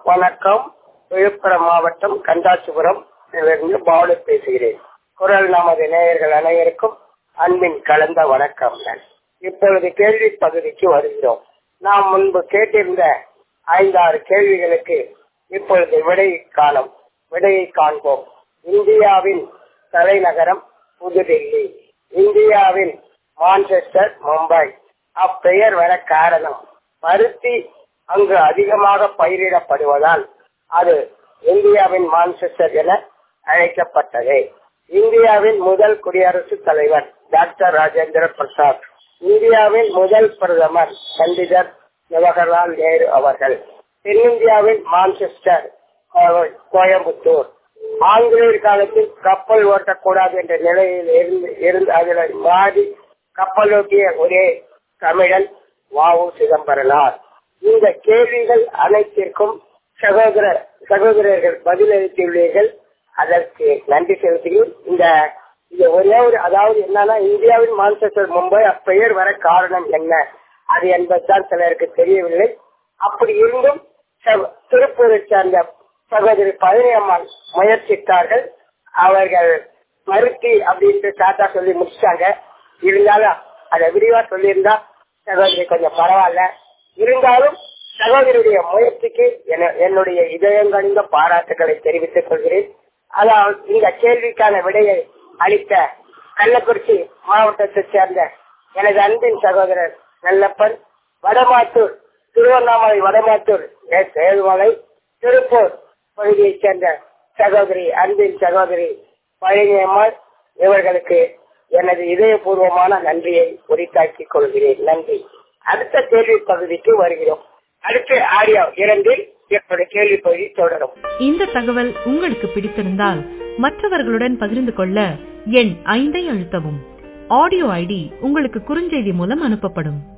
வணக்கம் விழுப்புரம் மாவட்டம் கண்டாச்சிபுரம் இருந்து பாலு பேசுகிறேன் குரல் நமது நேயர்கள் அனைவருக்கும் அன்பின் கலந்த வணக்கம் இப்பொழுது கேள்வி பகுதிக்கு வருகிறோம் நாம் முன்பு கேட்டிருந்த ஐந்தாறு கேள்விகளுக்கு இப்பொழுது விடை காணும் விடையை காண்போம் இந்தியாவின் தலைநகரம் புதுடெல்லி இந்தியாவின் மான்செஸ்டர் மும்பை அப்பெயர் வர காரணம் பருத்தி அங்கு அதிகமாக பயிரிடப்படுவதால் அது இந்தியாவின் மான்செஸ்டர் என அழைக்கப்பட்டது இந்தியாவின் முதல் குடியரசுத் தலைவர் டாக்டர் ராஜேந்திர பிரசாத் இந்தியாவின் முதல் பிரதமர் பண்டிதர் ஜவஹர்லால் நேரு அவர்கள் தென்னிந்தியாவின் மான்செஸ்டர் கோயம்புத்தூர் ஆங்கிலேயர் காலத்தில் கப்பல் ஓட்டக்கூடாது என்ற நிலையில் இருந்து இருந்து அதில் மாறி கப்பல் ஓட்டிய ஒரே தமிழன் வாவு சிதம்பரனார் இந்த கேள்விகள் அனைத்திற்கும் சகோதர சகோதரர்கள் பதிலளித்துள்ளீர்கள் அதற்கு நன்றி செலுத்துகிறேன் இந்த இது ஒரே ஒரு அதாவது என்னன்னா இந்தியாவின் மான்செஸ்டர் மும்பை அப்பெயர் வர காரணம் என்ன அது என்பதுதான் சிலருக்கு தெரியவில்லை அப்படி இருந்தும் திருப்பூரை சேர்ந்த சகோதரி பழனி அம்மாள் முயற்சித்தார்கள் அவர்கள் மறுத்தி அப்படின்ட்டு டாட்டா சொல்லி முடிச்சிட்டாங்க இருந்தாலும் அதை விரிவா சொல்லியிருந்தா சகோதரி கொஞ்சம் பரவாயில்ல இருந்தாலும் சகோதரியுடைய முயற்சிக்கு என்னுடைய இதயங்கணிந்த பாராட்டுகளை தெரிவித்துக் கொள்கிறேன் அதாவது இந்த கேள்விக்கான விடையை அளித்த கள்ளக்குறிச்சி மாவட்டத்தைச் சேர்ந்த எனது அன்பின் சகோதரர் நல்லப்பன் வடமாத்தூர் திருவண்ணாமலை வடமாத்தூர் எஸ் ஏழுமலை திருப்பூர் பகுதியைச் சேர்ந்த சகோதரி அன்பின் சகோதரி பழனியம்மாள் இவர்களுக்கு எனது இதயபூர்வமான நன்றியை உரித்தாக்கிக் கொள்கிறேன் நன்றி அடுத்த கேள்வி பகுதிக்கு வருகிறோம் அடுத்து ஆடியோ இரண்டில் என்னுடைய கேள்வி பகுதி தொடரும் இந்த தகவல் உங்களுக்கு பிடித்திருந்தால் மற்றவர்களுடன் பகிர்ந்து கொள்ள எண் ஐந்தை அழுத்தவும் ஆடியோ ஐடி உங்களுக்கு குறுஞ்செய்தி மூலம் அனுப்பப்படும்